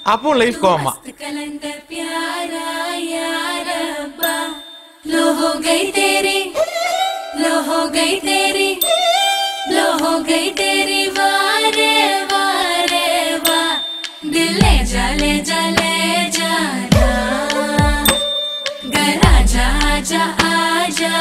அப்பவும் லைஃப் கோவமா कलंद प्यारा यार अब्बा लो हो गई तेरी लो हो गई तेरी लो हो गई तेरी वारे वारे वा दिल ले जा ले जा ले जाना घर आजा आजा आजा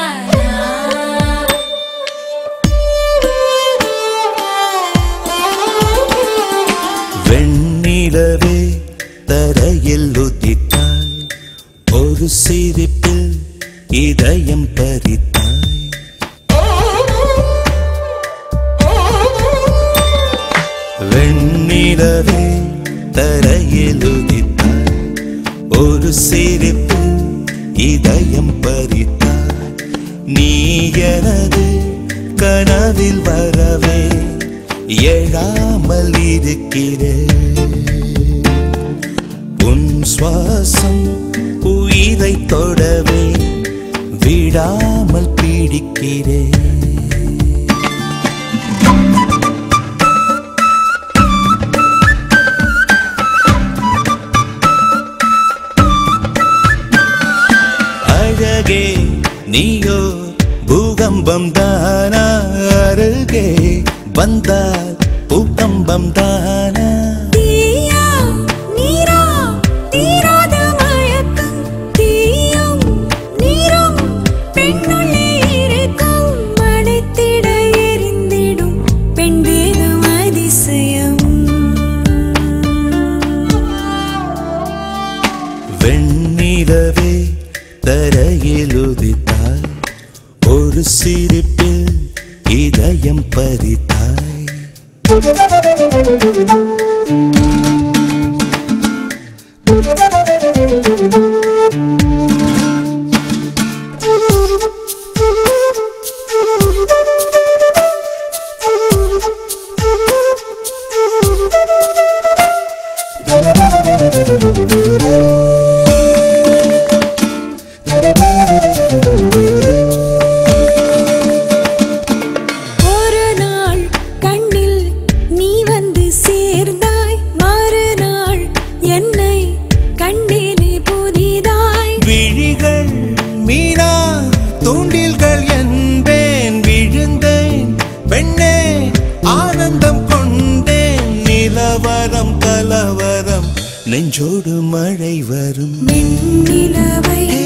வெண்ணிலவே தரையில் உதித்தாய் ஒரு சிரிப்பில் இதயம் பறித்தாய் வெண்ணிலவே தரையில் உதித்தாய் ஒரு சிரிப்பில் இதயம் பறித்தாய் நீ எனது கனவில் வரவே எழாமல் இருக்கிறேன் உன் சுவாசம் உயிரை தொடவே விடாமல் பீடிக்கிறேன் அழகே நீயோ பூகம்பம் தானா அருகே வந்தால் பூகம்பம் தானா தீயா நீரா தீராத மயக்கம் தீயும் நீரும் பெண்ணுள்ளே இருக்கும் மடைத்திட எரிந்திடும் பெண் வேகம் அதிசயம் வெண்ணிலவே தரையில் உதித்தாய் ஒரு சிரிப்பில் இதயம் பறித்தாய் ஒரு நாள் கண்ணில் நீ வந்து சேர்ந்தாய் மறுநாள் என்னை கண்டிலே புதிதாய் விழிகள் மீனா தூண்டில்கள் என்பேன் விழுந்தேன் பெண்ணே ஆனந்தம் கொண்டேன் நிலவரம் கலவரம் நெஞ்சோடு மழை வரும் வெண்ணிலவை